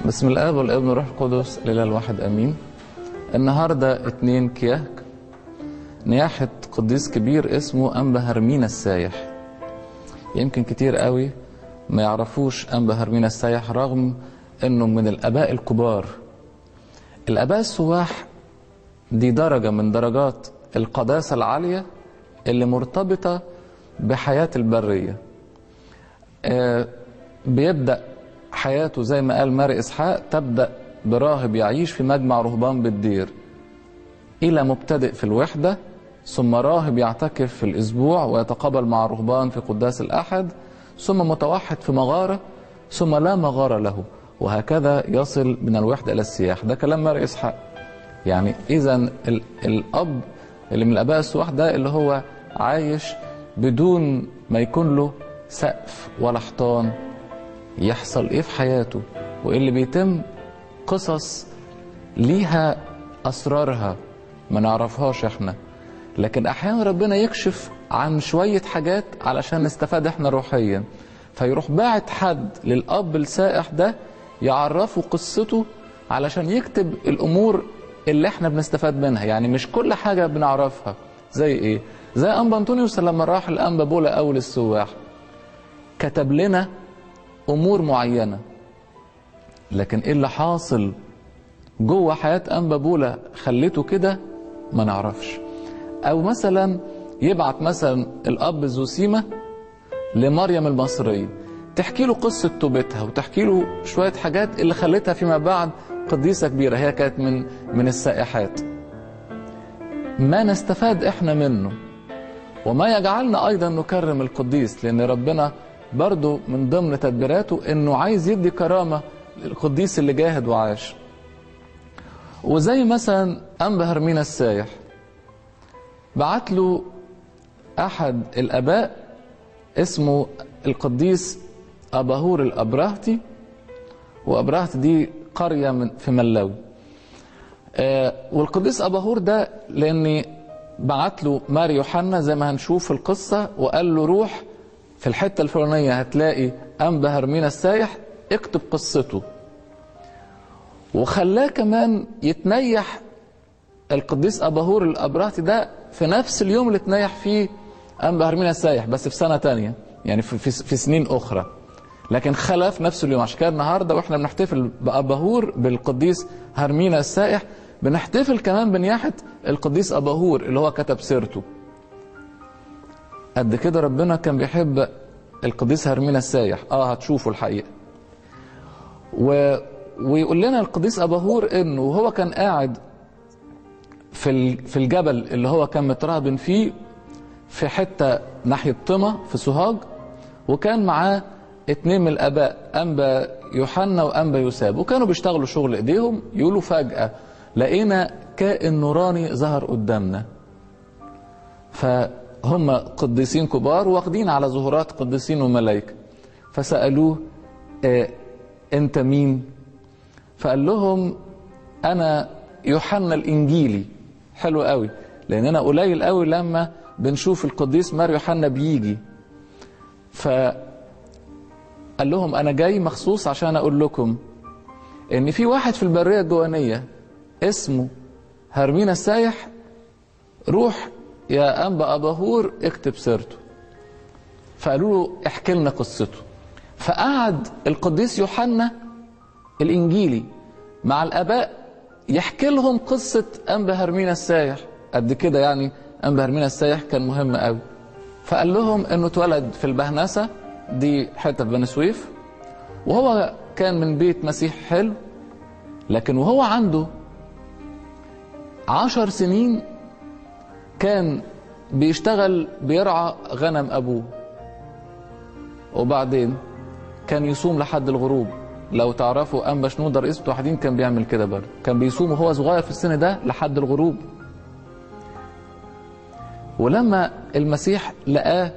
بسم الاب والابن والروح القدس الاله الواحد امين النهارده اتنين كياك نياحة قديس كبير اسمه أنبا هرمينا السايح يمكن كتير قوي ما يعرفوش أنبا هرمينا السايح رغم أنه من الآباء الكبار الآباء السواح دي درجة من درجات القداسة العالية اللي مرتبطة بحياة البرية آه بيبدأ حياته زي ما قال ماري إسحاق تبدأ براهب يعيش في مجمع رهبان بالدير إلى مبتدئ في الوحدة ثم راهب يعتكف في الأسبوع ويتقابل مع الرهبان في قداس الأحد ثم متوحد في مغارة ثم لا مغارة له وهكذا يصل من الوحدة إلى السياح ده كلام ماري إسحاق يعني إذا الأب اللي من الآباء السواح ده اللي هو عايش بدون ما يكون له سقف ولا حيطان يحصل إيه في حياته وإيه اللي بيتم قصص ليها أسرارها ما نعرفهاش إحنا لكن أحيانا ربنا يكشف عن شوية حاجات علشان نستفاد إحنا روحيا فيروح باعت حد للأب السائح ده يعرفه قصته علشان يكتب الأمور اللي احنا بنستفاد منها يعني مش كل حاجة بنعرفها زي ايه زي أنبا أنطونيوس لما راح الأنبا بولا أول السواح كتب لنا أمور معينة لكن ايه اللي حاصل جوه حياة أنبا بولا خليته كده ما نعرفش أو مثلا يبعت مثلا الأب زوسيمة لمريم المصرية تحكي له قصة توبتها وتحكي له شوية حاجات اللي خلتها فيما بعد قديسة كبيرة هي كانت من من السائحات ما نستفاد احنا منه وما يجعلنا أيضا نكرم القديس لأن ربنا برضو من ضمن تدبيراته انه عايز يدي كرامة للقديس اللي جاهد وعاش وزي مثلا أنبا هرمينا السايح بعت له أحد الآباء اسمه القديس أباهور الأبراهتي وأبراهت دي قرية من في ملاوي آه والقديس أباهور ده لأني بعت له ماري يوحنا زي ما هنشوف في القصة وقال له روح في الحتة الفلانية هتلاقي أنبا هرمينا السايح اكتب قصته وخلاه كمان يتنيح القديس أباهور الأبراهتي ده في نفس اليوم اللي تنيح فيه أنبا هرمينا السايح بس في سنة تانية يعني في, في, في سنين أخرى لكن خلى في نفس اليوم عشان كده النهارده واحنا بنحتفل بأباهور بالقديس هرمينا السائح بنحتفل كمان بنياحة القديس أباهور اللي هو كتب سيرته قد كده ربنا كان بيحب القديس هرمينا السايح اه هتشوفوا الحقيقة و... ويقول لنا القديس أباهور انه هو كان قاعد في في الجبل اللي هو كان مترهبن فيه في حتة ناحية طمة في سوهاج وكان معاه اتنين من الآباء أنبا يوحنا وأنبا يوساب وكانوا بيشتغلوا شغل إيديهم يقولوا فجأة لقينا كائن نوراني ظهر قدامنا فهم قديسين كبار واخدين على ظهورات قديسين وملائكة فسألوه اه أنت مين؟ فقال لهم أنا يوحنا الإنجيلي حلو قوي لأن أنا قليل قوي لما بنشوف القديس مار يوحنا بيجي فقال لهم أنا جاي مخصوص عشان أقول لكم إن في واحد في البرية الجوانية اسمه هرمينا السايح روح يا أنبا أباهور اكتب سيرته فقالوا له احكي لنا قصته فقعد القديس يوحنا الإنجيلي مع الآباء يحكي لهم قصة أنبا هرمينا السايح قد كده يعني أنبا هرمينا السايح كان مهم قوي فقال لهم انه اتولد في البهنسة دي حتة في بني سويف وهو كان من بيت مسيح حلو لكن وهو عنده عشر سنين كان بيشتغل بيرعى غنم أبوه وبعدين كان يصوم لحد الغروب لو تعرفوا أنبا شنودة رئيس متوحدين كان بيعمل كده برضه كان بيصوم وهو صغير في السن ده لحد الغروب ولما المسيح لقاه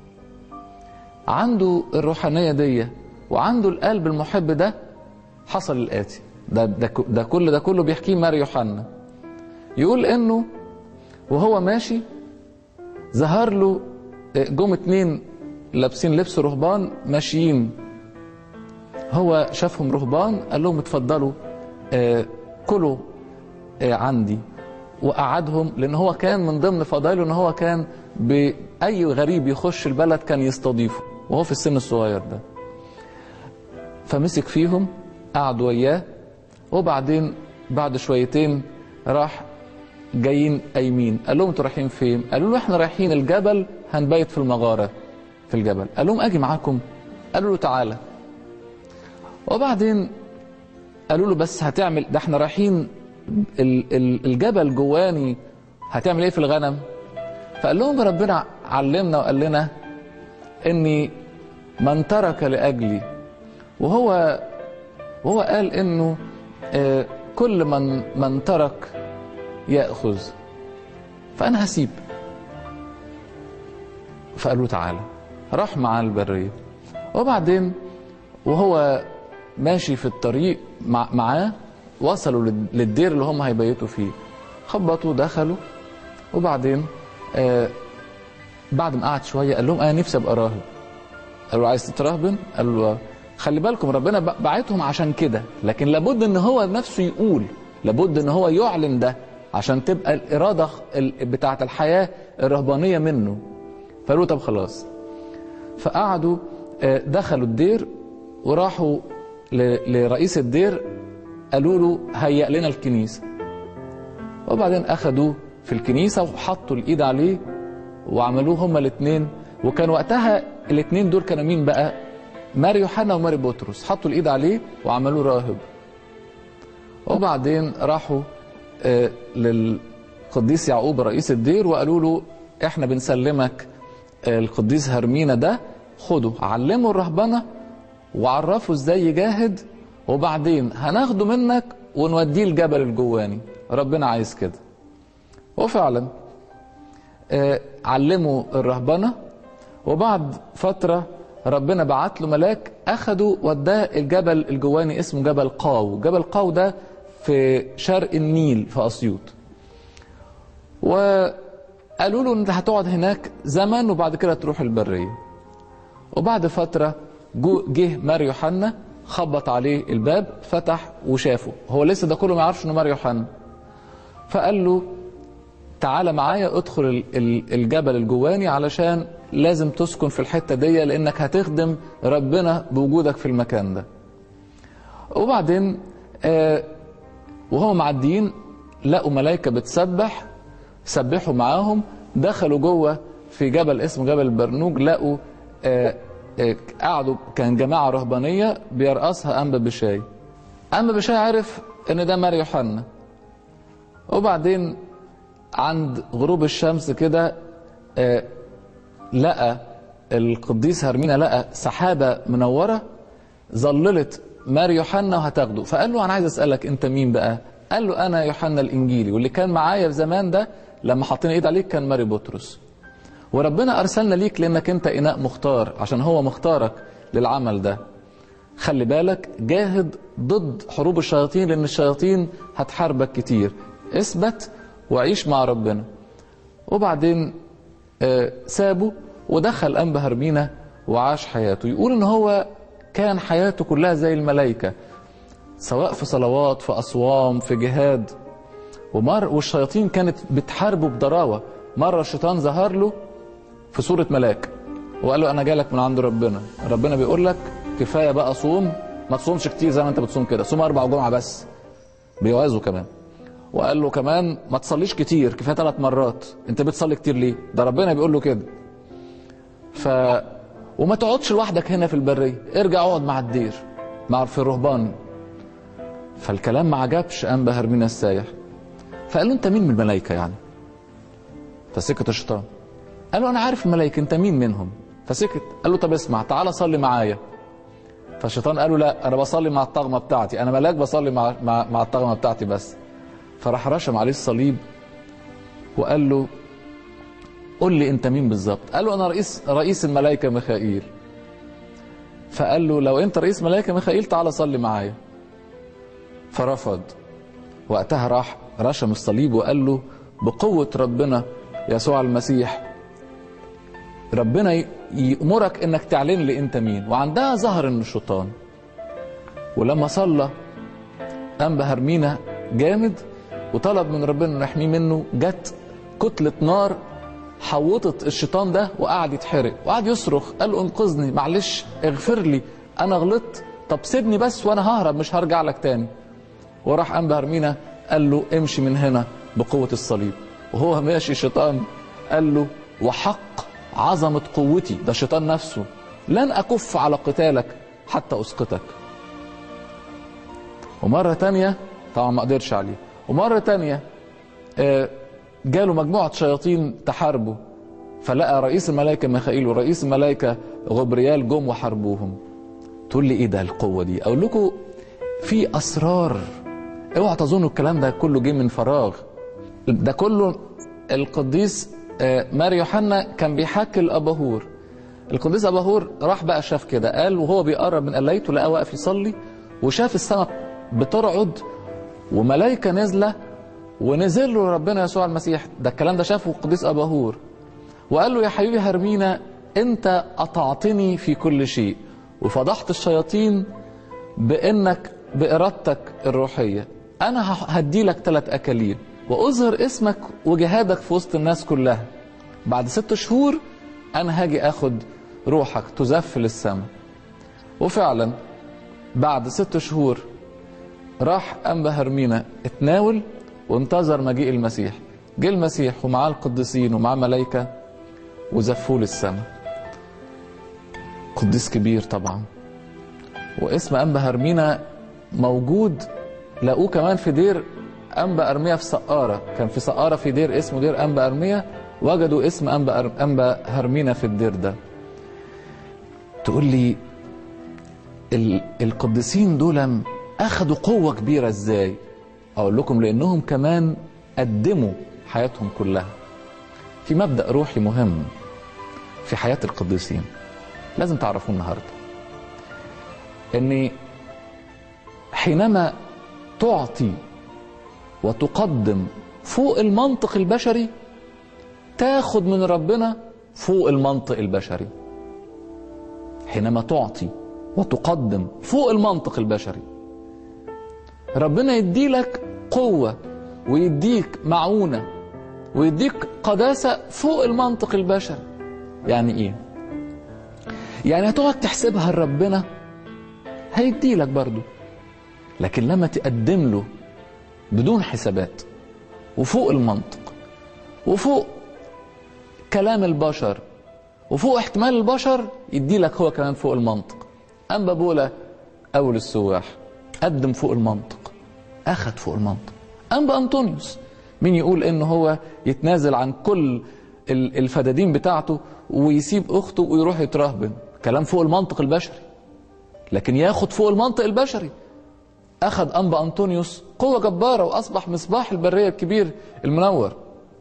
عنده الروحانية دي وعنده القلب المحب ده حصل الآتي ده, ده, ده كل ده كله بيحكيه ماري يوحنا يقول انه وهو ماشي ظهر له جم اتنين لابسين لبس رهبان ماشيين هو شافهم رهبان قال لهم اتفضلوا آه كلوا آه عندي وقعدهم لان هو كان من ضمن فضائله ان هو كان باي غريب يخش البلد كان يستضيفه وهو في السن الصغير ده فمسك فيهم قعد وياه وبعدين بعد شويتين راح جايين قايمين قال لهم انتوا رايحين فين قالوا له احنا رايحين الجبل هنبيت في المغاره في الجبل قال لهم اجي معاكم قالوا له تعالى وبعدين قالوا له بس هتعمل ده احنا رايحين ال- ال- الجبل جواني هتعمل ايه في الغنم فقال لهم ربنا علمنا وقال لنا اني من ترك لاجلي وهو وهو قال انه آه، كل من من ترك ياخذ فانا هسيب فقالوا تعالى راح معاه البريه وبعدين وهو ماشي في الطريق مع معاه وصلوا لل- للدير اللي هم هيبيتوا فيه خبطوا دخلوا وبعدين آه بعد ما قعد شويه قال لهم انا نفسي ابقى راهب قالوا له عايز تترهبن قال له آه. خلي بالكم ربنا ب- بعتهم عشان كده لكن لابد ان هو نفسه يقول لابد ان هو يعلن ده عشان تبقى الاراده ال- بتاعه الحياه الرهبانيه منه فقالوا طب خلاص فقعدوا آه، دخلوا الدير وراحوا ل- لرئيس الدير قالوا له هيئ لنا الكنيسه وبعدين اخدوه في الكنيسه وحطوا الايد عليه وعملوه هما الاثنين وكان وقتها الاثنين دول كانوا مين بقى ماري يوحنا وماري بطرس حطوا الايد عليه وعملوه راهب وبعدين راحوا آه، للقديس يعقوب رئيس الدير وقالوا له احنا بنسلمك آه، القديس هرمينا ده خده علمه الرهبنه وعرفه ازاي يجاهد وبعدين هناخده منك ونوديه الجبل الجواني ربنا عايز كده وفعلا آه، علموا الرهبنه وبعد فتره ربنا بعت له ملاك اخده وداه الجبل الجواني اسمه جبل قاو جبل قاو ده في شرق النيل في اسيوط وقالوا له انت هتقعد هناك زمن وبعد كده تروح البريه وبعد فتره جو- جه مار يوحنا خبط عليه الباب فتح وشافه هو لسه ده كله ما يعرفش انه مار يوحنا فقال له تعالى معايا ادخل ال- ال- الجبل الجواني علشان لازم تسكن في الحته دي لانك هتخدم ربنا بوجودك في المكان ده وبعدين آه وهم معديين لقوا ملائكه بتسبح سبحوا معاهم دخلوا جوه في جبل اسمه جبل البرنوج لقوا آه آه قعدوا كان جماعه رهبانيه بيرأسها انبا بشاي انبا بشاي عرف ان ده مار يوحنا وبعدين عند غروب الشمس كده آه، لقى القديس هرمينا لقى سحابه منوره ظللت مار يوحنا وهتاخده فقال له انا عايز اسالك انت مين بقى قال له انا يوحنا الانجيلي واللي كان معايا في زمان ده لما حطينا ايد عليك كان ماري بطرس وربنا ارسلنا ليك لانك انت اناء مختار عشان هو مختارك للعمل ده خلي بالك جاهد ضد حروب الشياطين لان الشياطين هتحاربك كتير اثبت وعيش مع ربنا وبعدين آه، سابه ودخل انبا هرمينا وعاش حياته يقول ان هو كان حياته كلها زي الملائكه سواء في صلوات في اصوام في جهاد ومر والشياطين كانت بتحاربه بضراوه مره الشيطان ظهر له في صوره ملاك وقال له انا جالك من عند ربنا ربنا بيقول لك كفايه بقى صوم ما تصومش كتير زي ما انت بتصوم كده صوم اربع جمعه بس بيوازوا كمان وقال له كمان ما تصليش كتير كفايه ثلاث مرات انت بتصلي كتير ليه ده ربنا بيقول له كده ف وما تقعدش لوحدك هنا في البريه ارجع اقعد مع الدير مع في الرهبان فالكلام ما عجبش انبا هرمينا السايح فقال له انت مين من الملائكه يعني فسكت الشيطان قال له انا عارف الملائكه انت مين منهم فسكت قال له طب اسمع تعالى صلي معايا فالشيطان قال له لا انا بصلي مع الطغمه بتاعتي انا ملاك بصلي مع مع, مع الطغمه بتاعتي بس فراح رشم عليه الصليب وقال له قول لي انت مين بالظبط قال له انا رئيس رئيس الملائكه ميخائيل فقال له لو انت رئيس ملائكه ميخائيل تعالى صلي معايا فرفض وقتها راح رشم الصليب وقال له بقوه ربنا يسوع المسيح ربنا ي- يأمرك انك تعلن لي انت مين وعندها ظهر ان الشيطان ولما صلى أنبا هرمينا جامد وطلب من ربنا انه يحميه منه جت كتلة نار حوطت الشيطان ده وقعد يتحرق وقعد يصرخ قال له انقذني معلش اغفر لي انا غلطت طب سيبني بس وانا ههرب مش هرجع لك تاني وراح أنبا هرمينا قال له امشي من هنا بقوة الصليب وهو ماشي الشيطان قال له وحق عظمة قوتي ده الشيطان نفسه لن أكف على قتالك حتى أسقطك ومرة تانية طبعا ما قدرش عليه ومرة تانية آه، جاله مجموعة شياطين تحاربه فلقى رئيس الملائكة ميخائيل ورئيس الملائكة غبريال جم وحاربوهم تقول لي ايه ده القوة دي اقول لكم في اسرار اوعى تظنوا الكلام ده كله جه من فراغ ده كله القديس آه، ماري يوحنا كان بيحكي الاباهور القديس اباهور راح بقى شاف كده قال وهو بيقرب من قليته لقى واقف يصلي وشاف السماء بترعد وملائكه نازله ونزل له ربنا يسوع المسيح ده الكلام ده شافه القديس اباهور وقال له يا حبيبي هرمينا انت اطعتني في كل شيء وفضحت الشياطين بانك بارادتك الروحيه انا هدي لك ثلاث اكاليل واظهر اسمك وجهادك في وسط الناس كلها بعد ست شهور انا هاجي اخد روحك تزف للسماء وفعلا بعد ست شهور راح انبا هرمينا اتناول وانتظر مجيء المسيح جه المسيح ومعاه القديسين ومعاه ملائكه وزفوه للسماء قديس كبير طبعا واسم انبا هرمينا موجود لقوه كمان في دير انبا ارميا في سقاره كان في سقاره في دير اسمه دير انبا ارميا وجدوا اسم انبا أر... انبا هرمينا في الدير ده تقول لي ال... القديسين دول اخذوا قوه كبيره ازاي اقول لكم لانهم كمان قدموا حياتهم كلها في مبدا روحي مهم في حياه القديسين لازم تعرفوه النهارده ان حينما تعطي وتقدم فوق المنطق البشري تاخد من ربنا فوق المنطق البشري حينما تعطي وتقدم فوق المنطق البشري ربنا يديلك قوة ويديك معونة ويديك قداسة فوق المنطق البشري يعني ايه يعني هتقعد تحسبها لربنا هيديلك برضو لكن لما تقدم له بدون حسابات وفوق المنطق وفوق كلام البشر وفوق احتمال البشر يدي لك هو كمان فوق المنطق أنبا بولا أول السواح قدم فوق المنطق أخد فوق المنطق أنبا أنطونيوس مين يقول إن هو يتنازل عن كل ال- الفدادين بتاعته ويسيب أخته ويروح يترهبن كلام فوق المنطق البشري لكن ياخد فوق المنطق البشري أخذ أنبا أنطونيوس قوة جبارة وأصبح مصباح البرية الكبير المنور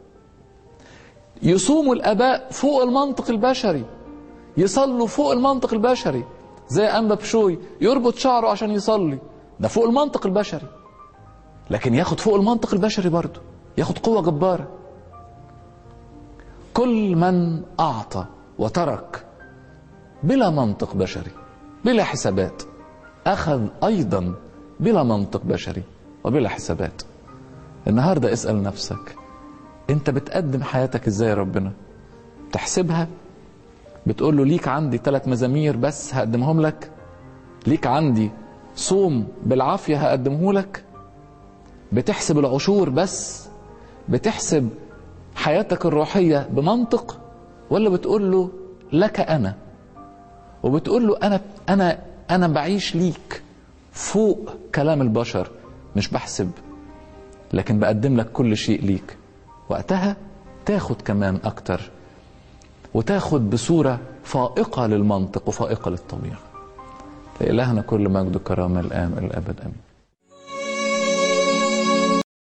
يصوموا الآباء فوق المنطق البشري يصلوا فوق المنطق البشري زي أنبا بشوي يربط شعره عشان يصلي ده فوق المنطق البشري لكن ياخد فوق المنطق البشري برضه ياخد قوة جبارة كل من أعطى وترك بلا منطق بشري بلا حسابات أخذ أيضا بلا منطق بشري وبلا حسابات النهاردة اسأل نفسك انت بتقدم حياتك ازاي يا ربنا تحسبها بتقول له ليك عندي ثلاث مزامير بس هقدمهم لك ليك عندي صوم بالعافية هقدمه لك بتحسب العشور بس بتحسب حياتك الروحية بمنطق ولا بتقول له لك أنا وبتقول له أنا أنا أنا بعيش ليك فوق كلام البشر مش بحسب لكن بقدم لك كل شيء ليك وقتها تاخد كمان أكتر وتاخد بصورة فائقة للمنطق وفائقة للطبيعة لإلهنا كل مجد وكرامة الآن والأبد آمين